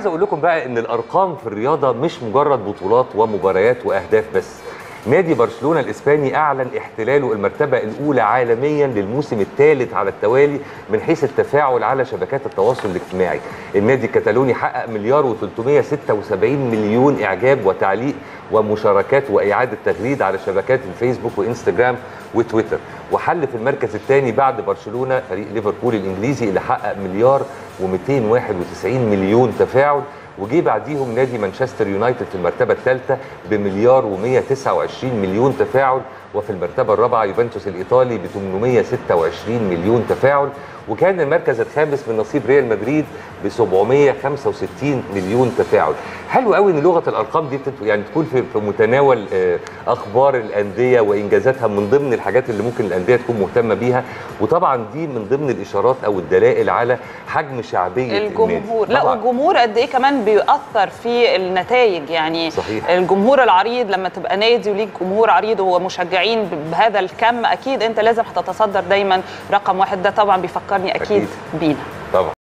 عايز اقول لكم بقى ان الارقام في الرياضه مش مجرد بطولات ومباريات واهداف بس نادي برشلونه الاسباني اعلن احتلاله المرتبه الاولى عالميا للموسم الثالث على التوالي من حيث التفاعل على شبكات التواصل الاجتماعي النادي الكتالوني حقق مليار و376 مليون اعجاب وتعليق ومشاركات واعاده تغريد على شبكات الفيسبوك وانستجرام وتويتر وحل في المركز الثاني بعد برشلونه فريق ليفربول الانجليزي اللي حقق مليار و291 مليون تفاعل وجي بعديهم نادي مانشستر يونايتد في المرتبه الثالثه بمليار و129 مليون تفاعل وفي المرتبه الرابعه يوفنتوس الايطالي ب 826 مليون تفاعل وكان المركز الخامس من نصيب ريال مدريد ب 765 مليون تفاعل حلو قوي ان لغه الارقام دي تت- يعني تكون في في متناول آه، اخبار الانديه وانجازاتها من ضمن الحاجات اللي ممكن الانديه تكون مهتمه بيها وطبعا دي من ضمن الاشارات او الدلائل على حجم شعبيه النادي. الجمهور لا طبعاً. والجمهور قد ايه كمان بيأثر في النتائج يعني صحيح. الجمهور العريض لما تبقى نادي وليك جمهور عريض ومشجعين ب- بهذا الكم اكيد انت لازم هتتصدر دايما رقم واحد ده طبعا بيفكرني اكيد, أكيد. بينا طبعا